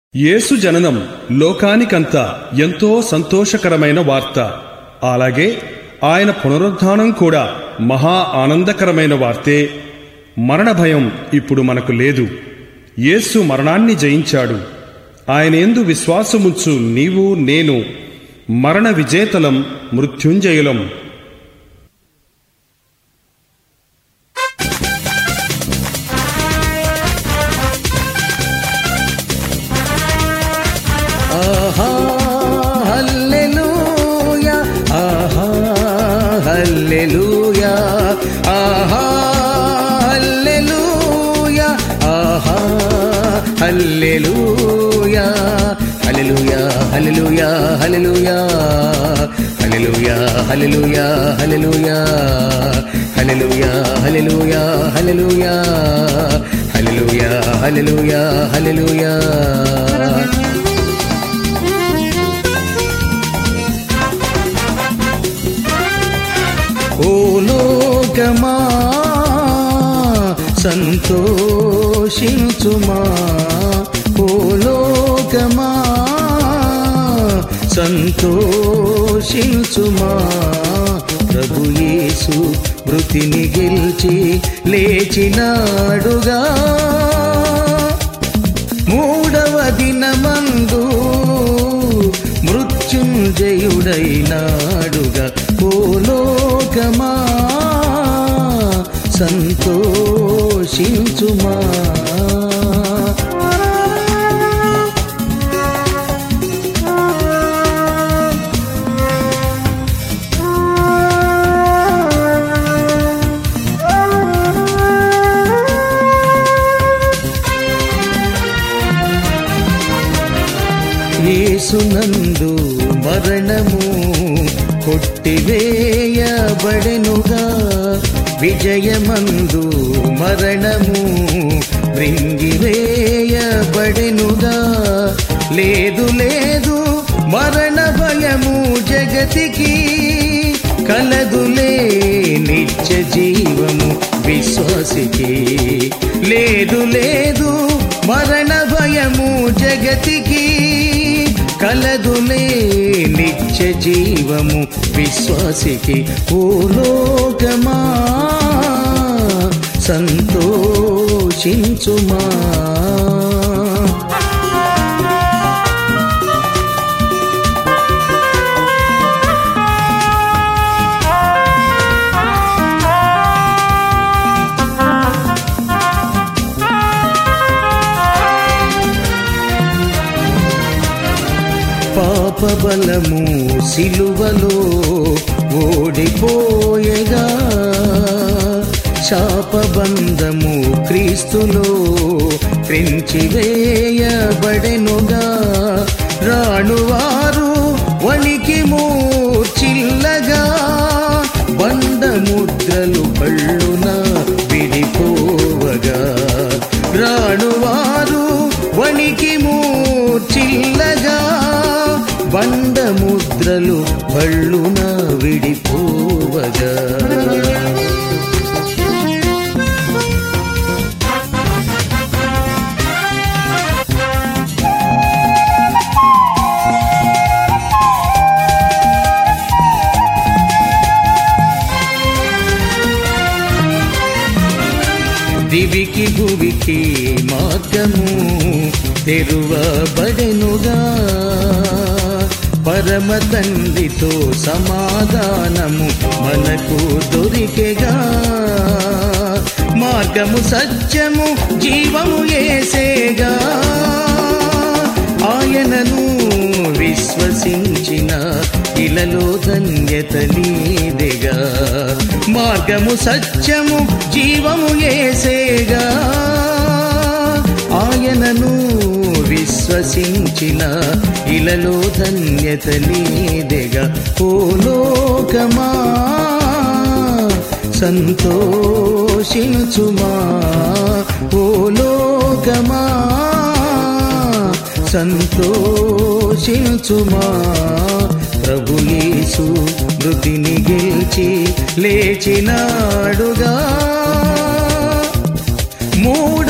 యేసు జననం లోకానికంతా ఎంతో సంతోషకరమైన వార్త అలాగే ఆయన పునరుద్ధానం కూడా మహా ఆనందకరమైన వార్తే మరణ భయం ఇప్పుడు మనకు లేదు యేసు మరణాన్ని జయించాడు ఆయన ఎందు విశ్వాసముంచు నీవు నేను మరణ విజేతలం మృత్యుంజయులం ఆహా హల్లెలూయా ఆహా హల్లెలూయా ఆహా హల్లెలూయా ఆహా హల్లెలూయా హల్లెలూయా హల్లెలూయా హల్లెలూయా హల్లెలూయా హల్లెలూయా హల్లెలూయా హల్లెలూయా హల్లెలూయా హల్లెలూయా హల్లెలూయా హల్లెలూయా హల్లెలూయా ఓ లోకమా సంతోషించుమా ఓ లోకమా సంతోషించుమా ప్రభు యేసు మృతిని గెలిచి లేచినాడుగా మూడవ దినమందు మృత్యుంజయుడైనాడుగా ఓ లోకమా సంతోషించుమా యేసునందు మరణము కొట్టివేయబడెనుగా విజయమందు మరణము మృంగివేయబడెనుగా లేదు లేదు మరణ భయము జగతికి కలదులే నిత్య జీవము విశ్వాసికి లేదు లేదు మరణ భయము జగతికి కలదులే నిత్య జీవము విశ్వాసికి ఓ లోకమా సంతోషించుమా పాప బలము సిలువలో ఓడిపోయగా శాపబంధము క్రీస్తులో వేయబడెనుగా రాణువారు వణికి మూర్చిల్లగా బండముద్రలు పళ్ళున విడిపోవగా రాణువారు వణికి మూర్చిల్లగా బండముద్రలు పళ్ళున విడిపోవగా దివికి భువికి మార్గము తెరువబడెనుగా పరమ తండ్రితో సమాధానము మనకు దొరికెగా మార్గము సత్యము జీవము ఏసేగా ఆయనను విశ్వసించిన ఇలలో ధన్యత నీదెగా మార్గము సత్యము జీవము ఏసేగా ఆయనను విశ్వసించిన ఇలలో ధన్యత నీదెగా ఓ లోకమా సంతోషించుమా ఓ లోకమా సంతోషించుమా ప్రభు యేసు మృతిని గెలిచి లేచినాడుగా మూడ